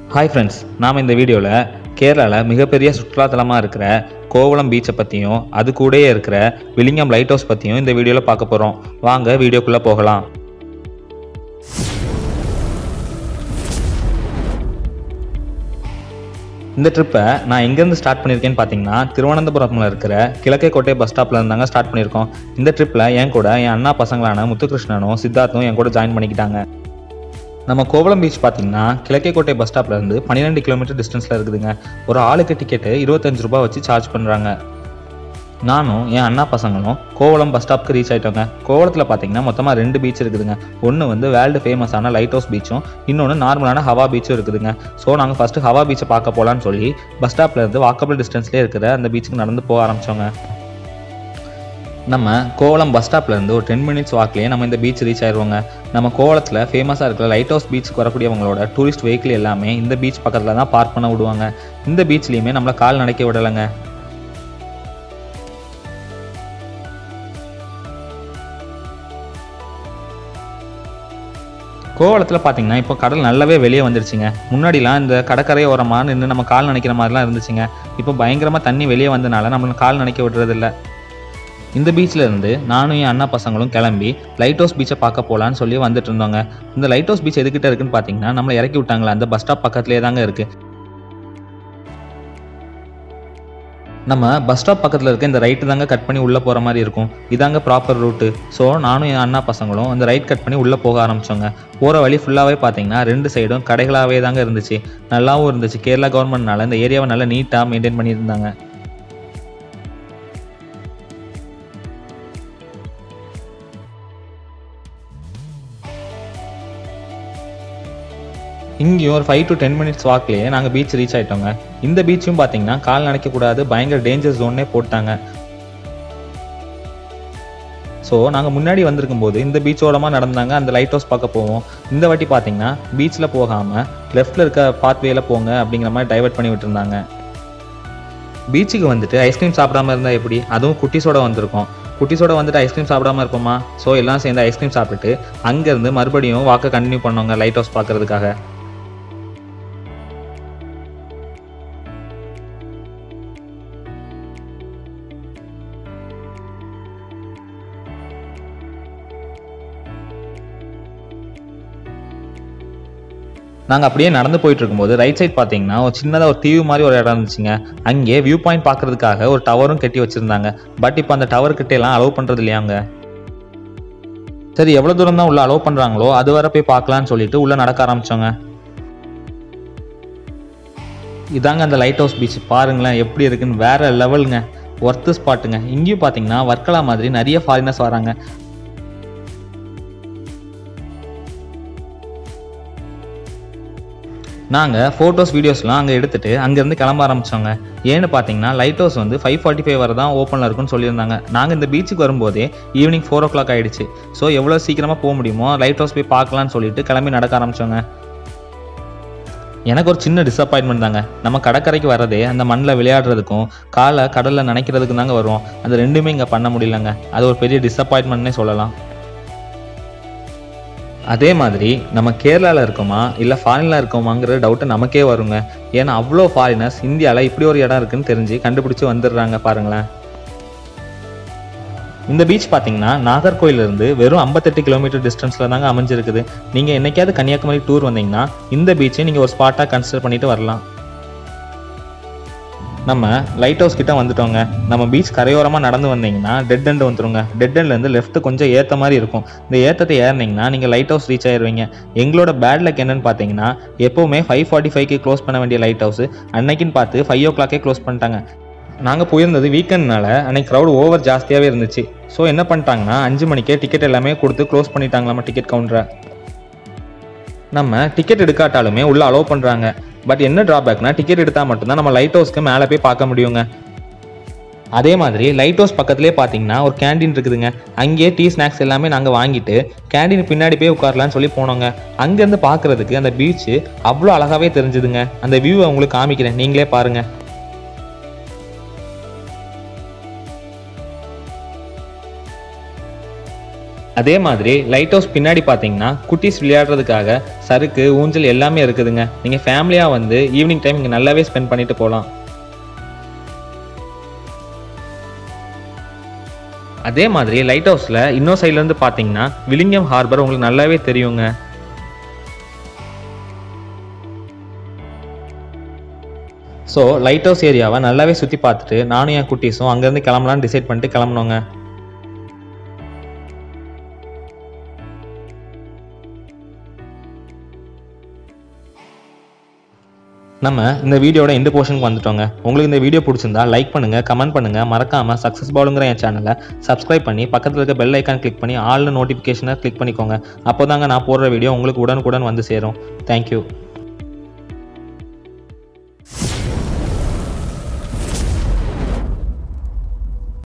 hi friends நாம் இந்த வீடியோவில் கேரளாவில் மிகப்பெரிய சுற்றுலாத்தலமாக இருக்கிற கோவளம் பீச்சை பற்றியும் அது கூடயே இருக்கிற விலிங்கம் லைட் ஹவுஸ் பற்றியும் இந்த வீடியோவில் பார்க்க போகிறோம் வாங்க வீடியோக்குள்ளே போகலாம் இந்த ட்ரிப்பை நான் எங்கேருந்து ஸ்டார்ட் பண்ணியிருக்கேன்னு பார்த்தீங்கன்னா திருவனந்தபுரத்தில் இருக்கிற கிழக்கே கோட்டை பஸ் ஸ்டாப்பில் இருந்தாங்க ஸ்டார்ட் பண்ணியிருக்கோம் இந்த ட்ரிப்பில் என் கூட என் அண்ணா பசங்களான முத்துகிருஷ்ணனும் சித்தார்த்தும் என் கூட ஜாயின் பண்ணிக்கிட்டாங்க நம்ம கோவளம் பீச் பார்த்தீங்கன்னா கிழக்கே கோட்டை பஸ் ஸ்டாப்ல இருந்து பன்னிரெண்டு கிலோமீட்டர் டிஸ்டன்ஸில் இருக்குதுங்க ஒரு ஆளுக்கு டிக்கெட்டு இருபத்தஞ்சு ரூபாய் வச்சு சார்ஜ் பண்ணுறாங்க நானும் என் அண்ணா பசங்களும் கோவளம் பஸ் ஸ்டாப்க்கு ரீச் ஆயிட்டோங்க கோவளத்தில் பார்த்தீங்கன்னா மொத்தமாக ரெண்டு பீச் இருக்குதுங்க ஒன்று வந்து வேர்ல்டு ஃபேமஸான லைட் ஹவுஸ் பீச்சும் இன்னொன்று நார்மலான ஹவா பீச்சும் இருக்குதுங்க ஸோ நாங்கள் ஃபஸ்ட்டு ஹவா பீச்சை பார்க்க போகலான்னு சொல்லி பஸ் ஸ்டாப்ல இருந்து வாக்கபிள் டிஸ்டன்ஸ்லேயே இருக்கிற அந்த பீச்சுக்கு நடந்து போக ஆரம்பிச்சோங்க நம்ம கோவளம் பஸ் ஸ்டாப்ல இருந்து ஒரு டென் மினிட்ஸ் வாக்லேயே நம்ம இந்த பீச் ரீச் ஆயிடுவோங்க நம்ம கோவளத்தில் ஃபேமஸாக இருக்கிற லைட் ஹவுஸ் பீச்சுக்கு வரக்கூடியவங்களோட டூரிஸ்ட் வெஹிக்கிள் எல்லாமே இந்த பீச் பக்கத்தில் தான் பார்க் பண்ண விடுவாங்க இந்த பீச்லேயுமே நம்மளை கால் நினைக்க விடலைங்க கோவளத்தில் பார்த்தீங்கன்னா இப்போ கடல் நல்லாவே வெளியே வந்துருச்சுங்க முன்னாடிலாம் இந்த கடற்கரை ஓரமாக நின்று நம்ம கால் நினைக்கிற மாதிரிலாம் இருந்துச்சுங்க இப்போ பயங்கரமாக தண்ணி வெளியே வந்தனால நம்மளை கால் நினைக்க விடுறதில்ல இந்த பீச்சில் இருந்து நானும் என் அண்ணா பசங்களும் கிளம்பி லைட் ஹவுஸ் பீச்சை பார்க்க போகலான்னு சொல்லி வந்துட்டு இருந்தோங்க இந்த லைட் ஹவுஸ் பீச் எதுக்கிட்ட இருக்குன்னு பார்த்தீங்கன்னா நம்மளை இறக்கி விட்டாங்களா அந்த பஸ் ஸ்டாப் பக்கத்துலேயே தாங்க இருக்கு நம்ம பஸ் ஸ்டாப் பக்கத்தில் இருக்க இந்த ரைட்டு தாங்க கட் பண்ணி உள்ளே போகிற மாதிரி இருக்கும் இதாங்க ப்ராப்பர் ரூட்டு ஸோ நானும் என் அண்ணா பசங்களும் அந்த ரைட் கட் பண்ணி உள்ளே போக ஆரம்பிச்சோங்க போகிற வழி ஃபுல்லாகவே பார்த்தீங்கன்னா ரெண்டு சைடும் கடைகளாகவே தாங்க இருந்துச்சு நல்லாவும் இருந்துச்சு கேரளா கவர்மெண்ட்னால இந்த ஏரியாவை நல்லா நீட்டாக மெயின்டைன் பண்ணியிருந்தாங்க இங்கேயும் ஒரு ஃபைவ் டு டென் மினிட்ஸ் வாக்லேயே நாங்கள் பீச் ரீச் ஆயிட்டோங்க இந்த பீச்சும் பார்த்தீங்கன்னா கால் நினைக்கக்கூடாது பயங்கர டேஞ்சர் ஜோன்னே போட்டாங்க ஸோ நாங்கள் முன்னாடி வந்திருக்கும் போது இந்த பீச்சோடமாக நடந்தாங்க அந்த லைட் ஹவுஸ் பார்க்க போவோம் இந்த வாட்டி பார்த்தீங்கன்னா பீச்சில் போகாமல் லெஃப்ட்டில் இருக்க பாத்வேல போங்க அப்படிங்கிற மாதிரி டைவர்ட் பண்ணி விட்டுருந்தாங்க பீச்சுக்கு வந்துட்டு ஐஸ்கிரீம் சாப்பிடாம இருந்தால் எப்படி அதுவும் குட்டிஸோட வந்திருக்கோம் குட்டிஸோட வந்துட்டு ஐஸ்கிரீம் சாப்பிடாம இருப்போமா ஸோ எல்லாம் சேர்ந்து ஐஸ்கிரீம் சாப்பிட்டுட்டு அங்கேருந்து மறுபடியும் வாக்க கண்டினியூ பண்ணோங்க லைட் ஹவுஸ் பார்க்கறதுக்காக நாங்கள் அப்படியே நடந்து போயிட்டு இருக்கும்போது ரைட் சைட் பார்த்தீங்கன்னா ஒரு சின்னதாக ஒரு தீவு மாதிரி ஒரு இடம் இருந்துச்சுங்க அங்கே வியூ பாயிண்ட் பார்க்கறதுக்காக ஒரு டவரும் கட்டி வச்சிருந்தாங்க பட் இப்போ அந்த டவர் கிட்ட எல்லாம் அலோவ் பண்ணுறது இல்லையாங்க சரி எவ்வளோ தூரம் தான் உள்ள அலோவ் பண்ணுறாங்களோ அது வரை போய் பார்க்கலான்னு சொல்லிட்டு உள்ள நடக்க ஆரம்பிச்சோங்க இதாங்க அந்த லைட் ஹவுஸ் பீச் பாருங்களேன் எப்படி இருக்குன்னு வேற லெவலுங்க ஒர்த்து ஸ்பாட்டுங்க இங்கேயும் பார்த்தீங்கன்னா வர்க்கலா மாதிரி நிறைய ஃபாரினர்ஸ் வராங்க நாங்கள் ஃபோட்டோஸ் வீடியோஸ்லாம் அங்கே எடுத்துட்டு அங்கேருந்து கிளம்ப ஆரம்பிச்சோங்க ஏன்னு பார்த்தீங்கன்னா லைட் ஹவுஸ் வந்து ஃபைவ் ஃபார்ட்டி ஃபைவ் வரை தான் ஓப்பனில் இருக்குன்னு சொல்லியிருந்தாங்க நாங்கள் இந்த பீச்சுக்கு வரும்போதே ஈவினிங் ஃபோர் ஓ கிளாக் ஆகிடுச்சு ஸோ எவ்வளோ சீக்கிரமாக போக முடியுமோ லைட் ஹவுஸ் போய் பார்க்கலான்னு சொல்லிட்டு கிளம்பி நடக்க ஆரம்பிச்சோங்க எனக்கு ஒரு சின்ன டிசப்பாயின்மெண்ட் தாங்க நம்ம கடற்கரைக்கு வரதே அந்த மண்ணில் விளையாடுறதுக்கும் காலை கடலில் நினைக்கிறதுக்கும் தாங்க வருவோம் அந்த ரெண்டுமே இங்கே பண்ண முடியலங்க அது ஒரு பெரிய டிசப்பாயின்மெண்ட்னே சொல்லலாம் அதே மாதிரி நம்ம கேரளாவில் இருக்கோமா இல்லை ஃபாரினில் இருக்கோமாங்கிற டவுட்டு நமக்கே வருங்க ஏன்னா அவ்வளோ ஃபாரினர்ஸ் இந்தியாவில் இப்படி ஒரு இடம் இருக்குன்னு தெரிஞ்சு கண்டுபிடிச்சி வந்துடுறாங்க பாருங்களேன் இந்த பீச் பார்த்தீங்கன்னா நாகர்கோயிலிருந்து வெறும் ஐம்பத்தெட்டு கிலோமீட்டர் டிஸ்டன்ஸில் தாங்க அமைஞ்சிருக்குது நீங்கள் என்னைக்காவது கன்னியாகுமரி டூர் வந்தீங்கன்னா இந்த பீச்சை நீங்கள் ஒரு ஸ்பாட்டாக கன்சிடர் பண்ணிட்டு வரலாம் நம்ம லைட் ஹவுஸ் கிட்ட வந்துட்டோங்க நம்ம பீச் கரையோரமாக நடந்து வந்தீங்கன்னா டெட் எண்ட் வந்துருங்க டெட் எண்ட்லேருந்து லெஃப்ட் கொஞ்சம் ஏற்ற மாதிரி இருக்கும் இந்த ஏற்றத்தை ஏறினீங்கன்னா நீங்கள் லைட் ஹவுஸ் ரீச் ஆயிருவீங்க எங்களோட பேட் லக் என்னன்னு பார்த்தீங்கன்னா எப்போவுமே ஃபைவ் ஃபார்ட்டி ஃபைவ்க்கு க்ளோஸ் பண்ண வேண்டிய லைட் ஹவுஸ் அன்னைக்குன்னு பார்த்து ஃபைவ் ஓ கிளாக்கே க்ளோஸ் பண்ணிட்டாங்க நாங்கள் போயிருந்தது வீக்கெண்ட்னால அன்னைக்கு க்ரௌட் ஓவர் ஜாஸ்தியாகவே இருந்துச்சு ஸோ என்ன பண்ணிட்டாங்கன்னா அஞ்சு மணிக்கே டிக்கெட் எல்லாமே கொடுத்து க்ளோஸ் பண்ணிட்டாங்களாமா டிக்கெட் கவுண்டரை நம்ம டிக்கெட் எடுக்காட்டாலுமே உள்ள அலோவ் பண்ணுறாங்க பட் என்ன ட்ராபேக்னா டிக்கெட் எடுத்தால் மட்டும்தான் நம்ம லைட் ஹவுஸ்க்கு மேலே போய் பார்க்க முடியுங்க அதே மாதிரி லைட் ஹவுஸ் பக்கத்துலேயே பார்த்தீங்கன்னா ஒரு கேண்டீன் இருக்குதுங்க அங்கேயே டீ ஸ்நாக்ஸ் எல்லாமே நாங்கள் வாங்கிட்டு கேண்டீன் பின்னாடி போய் உட்காரலான்னு சொல்லி போனோங்க அங்கேருந்து பார்க்குறதுக்கு அந்த பீச்சு அவ்வளோ அழகாகவே தெரிஞ்சுதுங்க அந்த வியூவை உங்களுக்கு காமிக்கிறேன் நீங்களே பாருங்கள் அதே மாதிரி லைட் ஹவுஸ் பின்னாடி பார்த்தீங்கன்னா குட்டீஸ் விளையாடுறதுக்காக சறுக்கு ஊஞ்சல் எல்லாமே இருக்குதுங்க நீங்கள் ஃபேமிலியாக வந்து ஈவினிங் டைம் இங்கே நல்லாவே ஸ்பெண்ட் பண்ணிட்டு போகலாம் அதே மாதிரி லைட் ஹவுஸில் இன்னொரு சைட்லேருந்து பார்த்தீங்கன்னா விலிங்கம் ஹார்பர் உங்களுக்கு நல்லாவே தெரியுங்க ஸோ லைட் ஹவுஸ் ஏரியாவை நல்லாவே சுற்றி பார்த்துட்டு நானும் என் குட்டீஸும் அங்கேருந்து கிளம்பலான்னு டிசைட் பண்ணிட்டு கிளம்புனோங்க நம்ம இந்த வீடியோட எந்த போர்ஷனுக்கு வந்துட்டோங்க உங்களுக்கு இந்த வீடியோ பிடிச்சிருந்தா லைக் பண்ணுங்க கமெண்ட் பண்ணுங்க மறக்காம சக்ஸஸ் பாலுங்கிற என் சேனலை சப்ஸ்கிரைப் பண்ணி பக்கத்தில் இருக்க பெல் ஐக்கான் கிளிக் பண்ணி ஆல் நோட்டிஃபிகேஷனை கிளிக் பண்ணிக்கோங்க அப்போதாங்க நான் போடுற வீடியோ உங்களுக்கு உடனுக்குடன் வந்து சேரும் தேங்க்யூ